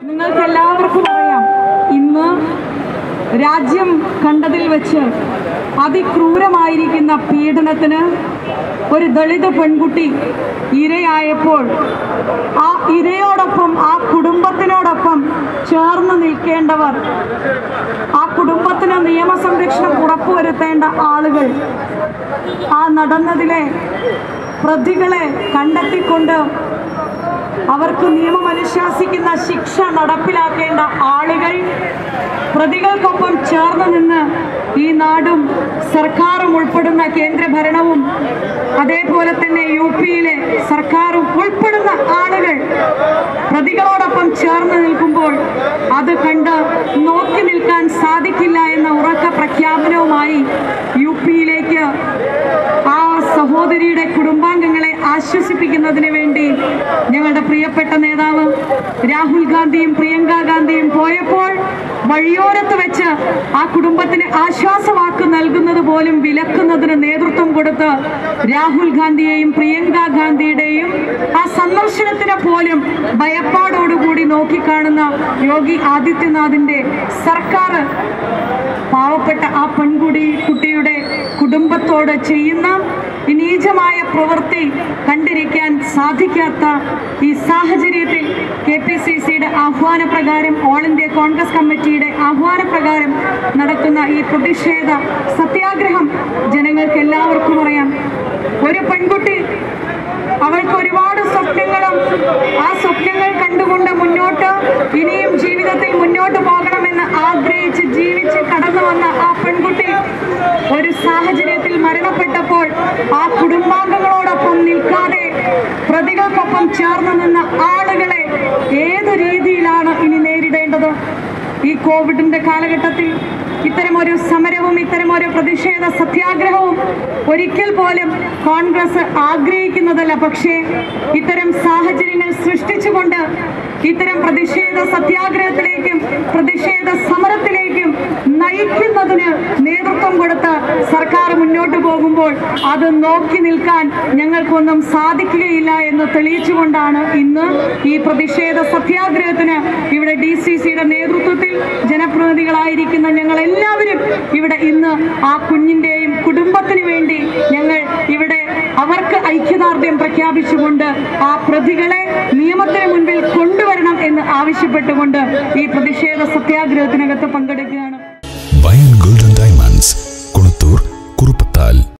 നിങ്ങൾക്ക് എല്ലാവർക്കും അറിയാം ഇന്ന് രാജ്യം കണ്ടതിൽ വെച്ച് അതിക്രൂരമായിരിക്കുന്ന പീഡനത്തിന് ഒരു ദളിത് പെൺകുട്ടി ഇരയായപ്പോൾ ആ ഇരയോടൊപ്പം ആ കുടുംബത്തിനോടൊപ്പം ചേർന്ന് നിൽക്കേണ്ടവർ ആ കുടുംബത്തിന് നിയമസംരക്ഷണം ഉറപ്പുവരുത്തേണ്ട ആളുകൾ ആ നടന്നതിലെ പ്രതികളെ കണ്ടെത്തിക്കൊണ്ട് അവർക്ക് നിയമം അനുശാസിക്കുന്ന ശിക്ഷ നടപ്പിലാക്കേണ്ട ആളുകൾ പ്രതികൾക്കൊപ്പം ചേർന്ന് നിന്ന് ഈ നാടും സർക്കാരും ഉൾപ്പെടുന്ന കേന്ദ്രഭരണവും അതേപോലെ തന്നെ യു പിയിലെ സർക്കാരും ഉൾപ്പെടുന്ന ആളുകൾ പ്രതികളോടൊപ്പം ചേർന്ന് നിൽക്കുമ്പോൾ അത് കണ്ട് നോക്കി നിൽക്കാൻ സാധിക്കില്ല എന്ന ഉറക്ക പ്രഖ്യാപനവുമായി യു പിയിലേക്ക് ആ സഹോദരിയുടെ കുടുംബാംഗങ്ങളെ ആശ്വസിപ്പിക്കുന്നതിന് വേണ്ടി ഞങ്ങളുടെ പ്രിയപ്പെട്ട നേതാവ് രാഹുൽ ഗാന്ധിയും പ്രിയങ്ക ഗാന്ധിയും പോയപ്പോൾ വഴിയോരത്ത് വെച്ച് ആ കുടുംബത്തിന് ആശ്വാസവാക്ക് നൽകുന്നത് പോലും വിലക്കുന്നതിന് നേതൃത്വം കൊടുത്ത് രാഹുൽ ഗാന്ധിയെയും പ്രിയങ്ക ഗാന്ധിയുടെയും ആ സന്ദർശനത്തിന് പോലും ഭയപ്പാടോടുകൂടി നോക്കിക്കാണുന്ന യോഗി ആദിത്യനാഥിന്റെ സർക്കാർ പാവപ്പെട്ട ആ പെൺകുടി കുട്ടിയുടെ കുടുംബത്തോട് ചെയ്യുന്ന ഈ നീചമായ പ്രവൃത്തി കണ്ടിരിക്കാൻ സാധിക്കാത്ത ഈ സാഹചര്യത്തിൽ കെ പി സി സിയുടെ ആഹ്വാനപ്രകാരം ഓൾ ഇന്ത്യ കോൺഗ്രസ് കമ്മിറ്റിയുടെ ആഹ്വാനപ്രകാരം നടക്കുന്ന ഈ പ്രതിഷേധ സത്യാഗ്രഹം ജനങ്ങൾക്ക് എല്ലാവർക്കും അറിയാം ഒരു പെൺകുട്ടി അവൾക്ക് ഒരുപാട് സ്വപ്നങ്ങളും ആ സ്വപ്നങ്ങൾ കണ്ടുകൊണ്ട് മുന്നോട്ട് ഇനിയും ജീവിതത്തിൽ മുന്നോട്ട് പോകണമെന്ന് ആഗ്രഹിച്ച് ജീവിച്ച് കടന്നു വന്ന ആ പെൺകുട്ടി ഒരു സാഹചര്യത്തിൽ മരണപ്പെട്ടപ്പോൾ ആ കുടുംബാംഗങ്ങളോടൊപ്പം നിൽക്കാതെ പ്രതികൾക്കൊപ്പം ചേർന്ന് നിന്ന ആളുകളെ ഏത് രീതിയിലാണ് ഇനി നേരിടേണ്ടത് ഈ കോവിഡിന്റെ കാലഘട്ടത്തിൽ ഇത്തരമൊരു സമരവും ഇത്തരമൊരു പ്രതിഷേധ സത്യാഗ്രഹവും ഒരിക്കൽ പോലും കോൺഗ്രസ് ആഗ്രഹിക്കുന്നതല്ല പക്ഷേ ഇത്തരം സാഹചര്യങ്ങൾ സൃഷ്ടിച്ചുകൊണ്ട് ഇത്തരം പ്രതിഷേധ സത്യാഗ്രഹത്തിലേക്കും പ്രതിഷേധ സമരത്തിലേക്കും നയിക്കുന്നതിന് നേതൃത്വം കൊടുത്ത് സർക്കാർ മുന്നോട്ട് പോകുമ്പോൾ അത് നോക്കി നിൽക്കാൻ ഞങ്ങൾക്കൊന്നും സാധിക്കുകയില്ല എന്ന് തെളിയിച്ചുകൊണ്ടാണ് ഇന്ന് ഈ പ്രതിഷേധ സത്യാഗ്രഹത്തിന് ഇവിടെ ഡി സി സിയുടെ നേതൃത്വത്തിൽ ജനപ്രതിനിധികളായിരിക്കുന്ന ഞങ്ങൾ എല്ലാവരും ഇവിടെ ഇന്ന് ആ കുഞ്ഞിന്റെയും കുടുംബത്തിന് വേണ്ടി ഞങ്ങൾ ഇവിടെ അവർക്ക് ഐക്യദാർഢ്യം പ്രഖ്യാപിച്ചുകൊണ്ട് ആ പ്രതികളെ നിയമത്തിന് മുൻപിൽ കൊണ്ടുവരണം എന്ന് ആവശ്യപ്പെട്ടുകൊണ്ട് ഈ പ്രതിഷേധ സത്യാഗ്രഹത്തിനകത്ത് പങ്കെടുക്കുകയാണ് വയൻ ഗോൾഡൻ ഡയമണ്ട്സ് കുണത്തൂർ കുറുപ്പത്താൽ